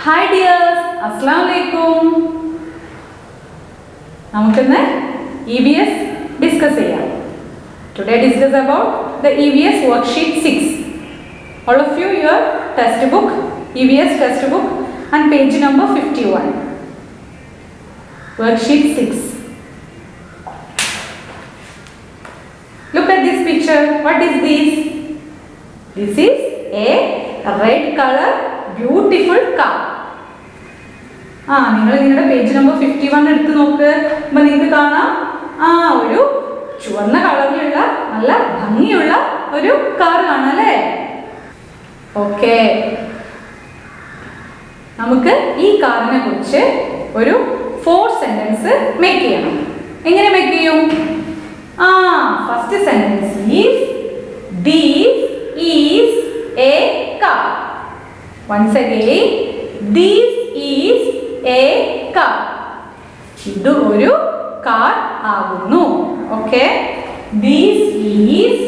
Hi dears അസ്സാം വലൈക്കും നമുക്കിന്ന് ഇ വി എസ് ഡിസ്കസ് ചെയ്യാം today discuss about the E V S worksheet six all of you your textbook E V S textbook and page number fifty one worksheet six Look at this picture. What is this? This is a red color beautiful car. ആ നിങ്ങൾ നിങ്ങളുടെ page number fifty one എടുത്ത് നോക്ക് അപ്പൊ നിങ്ങൾക്ക് കാണാം ആ ഒരു ചുവന്ന കളറിലുള്ള നല്ല ഭംഗിയുള്ള ഒരു കാർ കാണാം അല്ലേ ഓക്കെ നമുക്ക് ഈ കാറിനെ കുറിച്ച് ഒരു ഫോർ സെന്റൻസ് മേക്ക് ചെയ്യണം എങ്ങനെ മേക്ക് ചെയ്യും ആ first sentence is these is a car once again these is a car ഇത് ഒരു കാർ ആകുന്നു okay these is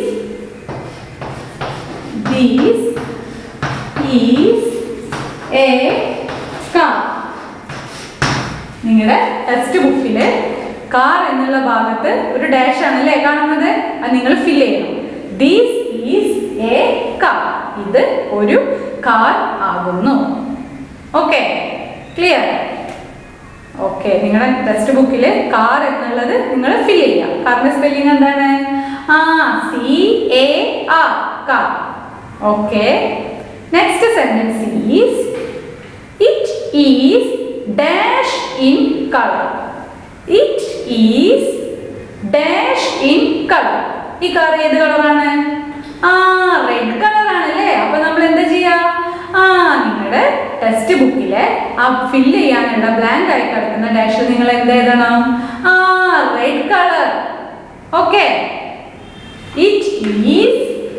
these is a car നിങ്ങളുടെ ടെക്സ്റ്റ് ബുക്കില് കാർ എന്നുള്ള ഭാഗത്ത് ഒരു ഡാഷ് ആണ് അല്ലേ കാണുന്നത് അത് നിങ്ങൾ ഫിൽ ചെയ്യണം ദീസ് ഈസ് എ കാർ ഇത് ഒരു കാർ ആകുന്നു ഓക്കെ ക്ലിയർ ഓക്കെ നിങ്ങളുടെ ടെക്സ്റ്റ് ബുക്കിൽ കാർ എന്നുള്ളത് നിങ്ങൾ ഫിൽ ചെയ്യാം കാറിന്റെ സ്പെല്ലിംഗ് എന്താണ് ആ C A R car okay next sentence is it is dash in colour it is dash in colour ഈ കാർ ഏത് കളറാണ് ആ റെഡ് കളറാണ് അല്ലേ അപ്പൊ നമ്മൾ എന്താ ചെയ്യാ ആ നിങ്ങളുടെ ടെക്സ്റ്റ് ബുക്കിലെ ആ ഫില്ല് ചെയ്യാനുള്ള ബ്ലാങ്ക് ആയി കിടക്കുന്ന ഡാഷിൽ നിങ്ങൾ എന്ത് എഴുതണം ആ red colour okay it is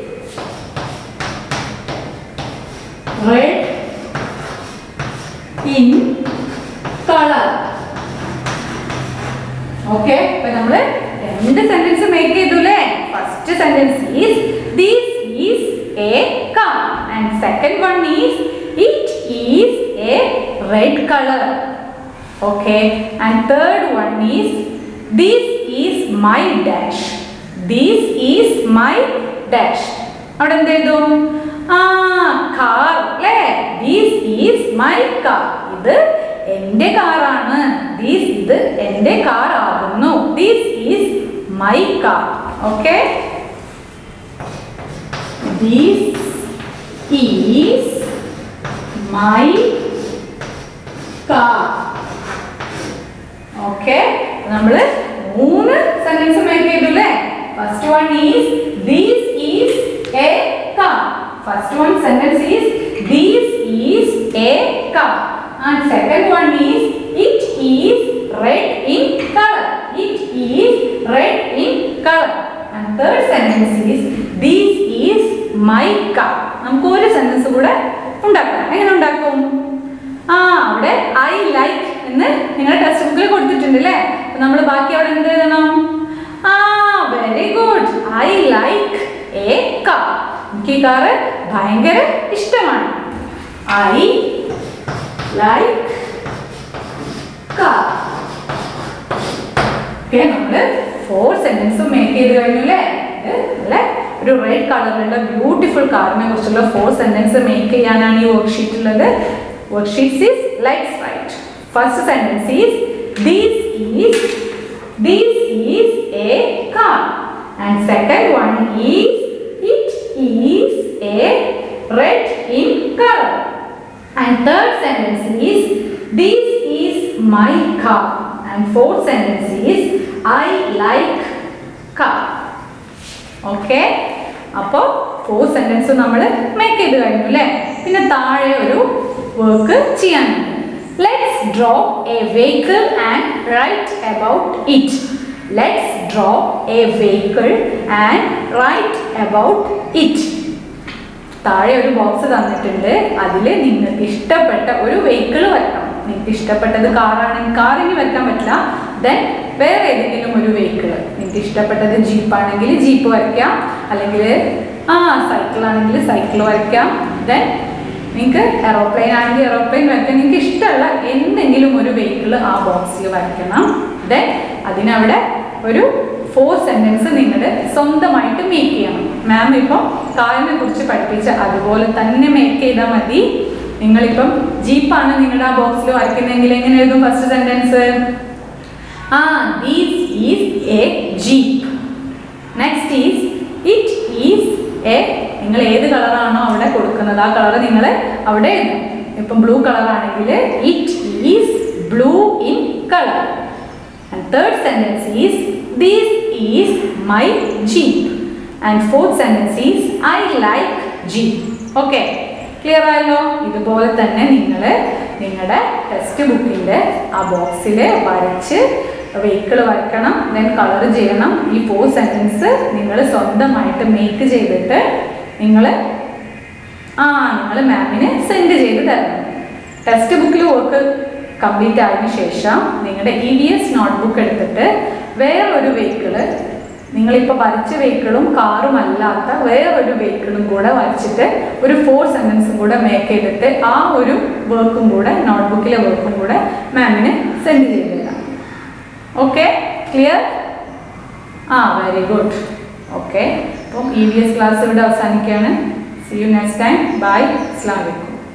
red in colour okay അപ്പൊ നമ്മള് രണ്ട് സെന്റൻസ് മേക്ക് ചെയ്തു അല്ലേ first sentence is these is a car and second one is it is a red colour okay and third one is this is my dash this is my dash അവിടെ എന്ത് ചെയ്തു ആ car അല്ലേ this is my car ഇത് എന്റെ കാറാണ് these ഇത് എന്റെ കാർ ആകുന്നു these is my car okay these is my car okay നമ്മള് മൂന്ന് സെന്റൻസ് മേക്ക് ചെയ്തു അല്ലേ first one is these is a car first one sentence is these is a car and second one is it is red in color it is red in color and third sentence is this is my car നമുക്ക് ഒരു sentence കൂടെ ഉണ്ടാക്കാം എങ്ങനെ ഉണ്ടാക്കും ആ അവിടെ I like എന്ന് നിങ്ങളുടെ ടെക്സ്റ്റ് ബുക്കിൽ കൊടുത്തിട്ടുണ്ട് അല്ലേ നമ്മൾ ബാക്കി അവിടെ എന്ത് എഴുതണം ആ very good I like a car എനിക്ക് ഈ കാറ് ഭയങ്കര ഇഷ്ടമാണ് ഐ like car. ഓക്കെ നമ്മള് ഫോർ സെന്റൻസ് മേക്ക് ചെയ്ത് കഴിഞ്ഞു അല്ലേ അല്ലെ ഒരു റെഡ് കളറിലുള്ള ബ്യൂട്ടിഫുൾ കാറിനെ കുറിച്ചുള്ള ഫോർ സെന്റൻസ് മേക്ക് ചെയ്യാനാണ് ഈ വർക്ക്ഷീറ്റ് ഉള്ളത് worksheets is likes right first sentence is these is these is a car and second one is it is a red in colour And third sentence is this is my car. And fourth sentence is I like car. Okay അപ്പോൾ four sentence നമ്മൾ make ചെയ്ത് കഴിഞ്ഞു അല്ലേ പിന്നെ താഴെ ഒരു work ചെയ്യാനുണ്ട് let's draw a vehicle and write about it let's draw a vehicle and write about it താഴെ ഒരു ബോക്സ് തന്നിട്ടുണ്ട് അതിൽ നിങ്ങൾക്ക് ഇഷ്ടപ്പെട്ട ഒരു വെഹിക്കിൾ വയ്ക്കണം നിങ്ങൾക്ക് ഇഷ്ടപ്പെട്ടത് കാറാണെങ്കിൽ കാറിന് വെക്കാൻ പറ്റില്ല ദെൻ വേറെ ഏതെങ്കിലും ഒരു വെഹിക്കിൾ നിങ്ങൾക്ക് ഇഷ്ടപ്പെട്ടത് ജീപ്പാണെങ്കിൽ ജീപ്പ് വരയ്ക്കാം അല്ലെങ്കിൽ ആ സൈക്കിൾ ആണെങ്കിൽ സൈക്കിൾ വരയ്ക്കാം ദെൻ നിങ്ങൾക്ക് എറോപ്ലെയിൻ ആണെങ്കിൽ എറോപ്ലെയിൻ വരയ്ക്കാൻ നിങ്ങൾക്ക് ഇഷ്ടമുള്ള എന്തെങ്കിലും ഒരു വെഹിക്കിൾ ആ ബോക്സിൽ വരയ്ക്കണം ദെൻ അതിനവിടെ ഒരു ഫോർ സെന്റൻസ് നിങ്ങൾ സ്വന്തമായിട്ട് മേക്ക് ചെയ്യണം മാം ഇപ്പം കാറിനെ കുറിച്ച് പഠിപ്പിച്ച അതുപോലെ തന്നെ മേക്ക് ചെയ്താൽ മതി നിങ്ങളിപ്പം ജീപ്പാണ് നിങ്ങളുടെ ആ ബോക്സിൽ വരയ്ക്കുന്നതെങ്കിൽ എങ്ങനെ എഴുതും ഫസ്റ്റ് സെന്റൻസ് ആ these is a jeep next is it is a നിങ്ങൾ ഏത് കളറാണോ അവിടെ കൊടുക്കുന്നത് ആ കളർ നിങ്ങൾ അവിടെ എഴുതും ഇപ്പം ബ്ലൂ കളർ ആണെങ്കിൽ it is blue in colour and third sentence is these is my jeep and fourth sentence is I like jeep okay clear ആയല്ലോ ഇതുപോലെ തന്നെ നിങ്ങൾ നിങ്ങളുടെ ടെക്സ്റ്റ് ബുക്കിൻ്റെ ആ ബോക്സിൽ വരച്ച് വെഹിക്കിൾ വരയ്ക്കണം ദെൻ കളർ ചെയ്യണം ഈ ഫോർ സെൻറ്റൻസ് നിങ്ങൾ സ്വന്തമായിട്ട് മേക്ക് ചെയ്തിട്ട് നിങ്ങൾ ആ നിങ്ങൾ മാമിന് സെൻഡ് ചെയ്ത് തരണം ടെക്സ്റ്റ് ബുക്കിൽ വർക്ക് കംപ്ലീറ്റ് ആയതിനു ശേഷം നിങ്ങളുടെ ഇ വി എസ് നോട്ട്ബുക്ക് എടുത്തിട്ട് വേറൊരു വെഹിക്കിള് നിങ്ങളിപ്പോൾ വരച്ച വെഹിക്കിളും കാറും അല്ലാത്ത വേറൊരു വെഹിക്കിളും കൂടെ വരച്ചിട്ട് ഒരു ഫോർ സെൻറ്റൻസും കൂടെ മേക്ക് ചെയ്തിട്ട് ആ ഒരു വർക്കും കൂടെ നോട്ട്ബുക്കിലെ വർക്കും കൂടെ മാമിന് സെൻഡ് ചെയ്ത് തരാം ഓക്കെ ക്ലിയർ ആ വെരി ഗുഡ് ഓക്കെ അപ്പം ഇ വി എസ് ക്ലാസ് ഇവിടെ അവസാനിക്കുകയാണ് see you next time bye അസ്ലാം വലൈക്കും